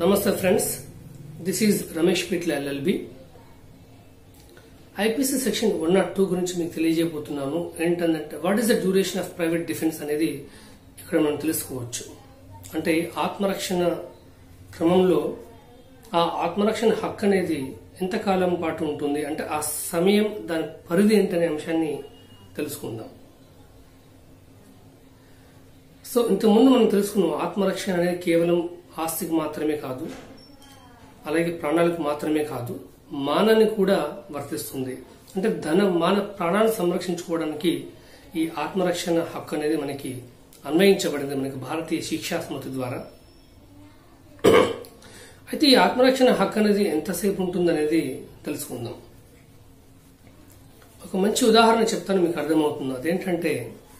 నమస్తే friends this is Ramesh Pitla LLB IPC section one not two గురించి మీకు తెలియజేయబోతున్నాను ఏంటంటే what is the duration of private defence అనేది ఇక్కడ మనం తెలుసుకోవచ్చు అంటే ఆత్మరక్షణ క్రమంలో ఆ ఆత్మరక్షణ హక్కు అనేది ఎంతకాలం పాటు ఉంటుంది అంటే ఆ సమయం దాని పరిధి ఏంటనే అంశాన్ని తెలుసుకుందాం సో ఇంతకుముందు మనం తెలుసుకున్నాం ఆత్మరక్షణ అనేది కేవలం ఆస్తికి మాత్రమే కాదు అలాగే ప్రాణాలకు మాత్రమే కాదు మానాన్ని కూడా వర్తిస్తుంది అంటే ధన మాన ప్రాణాలను సంరక్షించుకోవడానికి ఈ ఆత్మరక్షణ హక్కు అనేది మనకి అన్వయించబడింది మనకి భారతీయ శిక్షా స్మృతి ద్వారా అయితే ఈ ఆత్మరక్షణ హక్కు అనేది ఎంతసేపు ఉంటుందనేది తెలుసుకుందాం ఒక మంచి ఉదాహరణ చెప్తాను మీకు అర్థమవుతుంది అదేంటంటే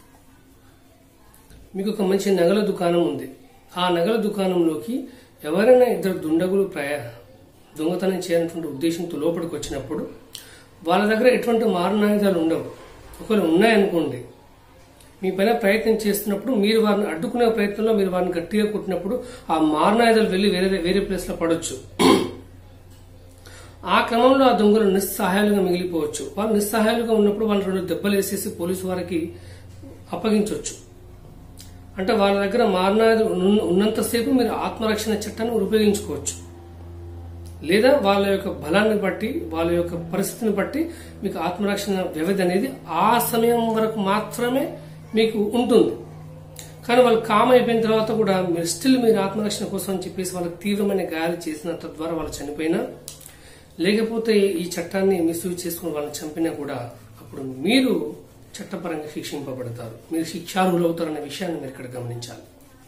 మీకు ఒక మంచి నగల దుకాణం ఉంది ఆ నగల దుకాణంలోకి ఎవరైనా ఇద్దరు దుండగులు ప్రయా దొంగతనం చేయాలన్నటువంటి ఉద్దేశంతో లోపలికి వచ్చినప్పుడు వాళ్ళ దగ్గర ఎటువంటి మారణాయుధాలు ఉండవు ఒకవేళ ఉన్నాయనుకోండి మీ పైన ప్రయత్నం చేస్తున్నప్పుడు మీరు వారిని అడ్డుకునే ప్రయత్నంలో మీరు వారిని గట్టిగా కొట్టినప్పుడు ఆ మారణాయుధాలు వెళ్లి వేరే వేరే ప్లేస్ లో పడవచ్చు ఆ క్రమంలో ఆ దొంగలు నిస్సహాయాలుగా మిగిలిపోవచ్చు వాళ్ళు నిస్సహాయాలుగా ఉన్నప్పుడు వాళ్ళు రెండు దెబ్బలు వేసేసి పోలీసు వారికి అప్పగించవచ్చు అంటే వాళ్ళ దగ్గర మారణాయుధం ఉన్న- ఉన్నంతసేపు మీరు ఆత్మరక్షణ చట్టాన్ని ఉపయోగించుకోవచ్చు లేదా వాళ్ళ యొక్క బలాన్ని బట్టి వాళ్ళ యొక్క పరిస్థితిని బట్టి మీకు ఆత్మరక్షణ వ్యవధి అనేది ఆ సమయం వరకు మాత్రమే మీకు ఉంటుంది కానీ వాళ్ళు కామ్ అయిపోయిన తర్వాత కూడా మీరు స్టిల్ మీరు ఆత్మరక్షణ కోసం అని చెప్పేసి వాళ్ళకి తీవ్రమైన గాయాలు చేసిన తద్వారా వాళ్ళు చనిపోయినా లేకపోతే ఈ చట్టాన్ని మిస్యూజ్ చేసుకుని వాళ్ళని చంపినా కూడా అప్పుడు మీరు చట్టపరంగా శిక్షింపబడతారు మీరు శిక్షార్హులు అవుతారనే విషయాన్ని మీరు ఇక్కడ గమనించాలి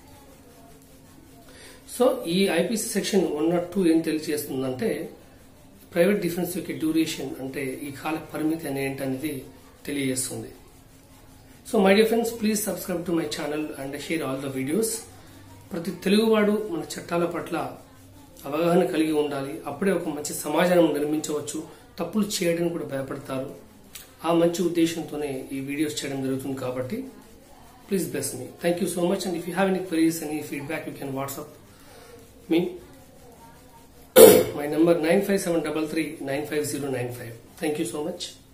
సో ఈ IPC section one not two ఏం తెలియజేస్తుందంటే ప్రైవేట్ డిఫెన్స్ యొక్క డ్యూరేషన్ అంటే ఈ కాల పరిమితి అని ఏంటనేది తెలియజేస్తుంది so my dear friends please subscribe to my channel and share all the videos ప్రతి తెలుగువాడు మన చట్టాల పట్ల అవగాహన కలిగి ఉండాలి అప్పుడే ఒక మంచి సమాజాన్ని నిర్మించవచ్చు తప్పులు చేయడానికి కూడా భయపడతారు ఆ మంచి ఉద్దేశంతోనే ఈ వీడియోస్ చేయడం జరుగుతుంది కాబట్టి please bless me thank you so much and if you have any queries any feedback you can WhatsApp me my number nine five seven double three nine five zero nine five thank you so much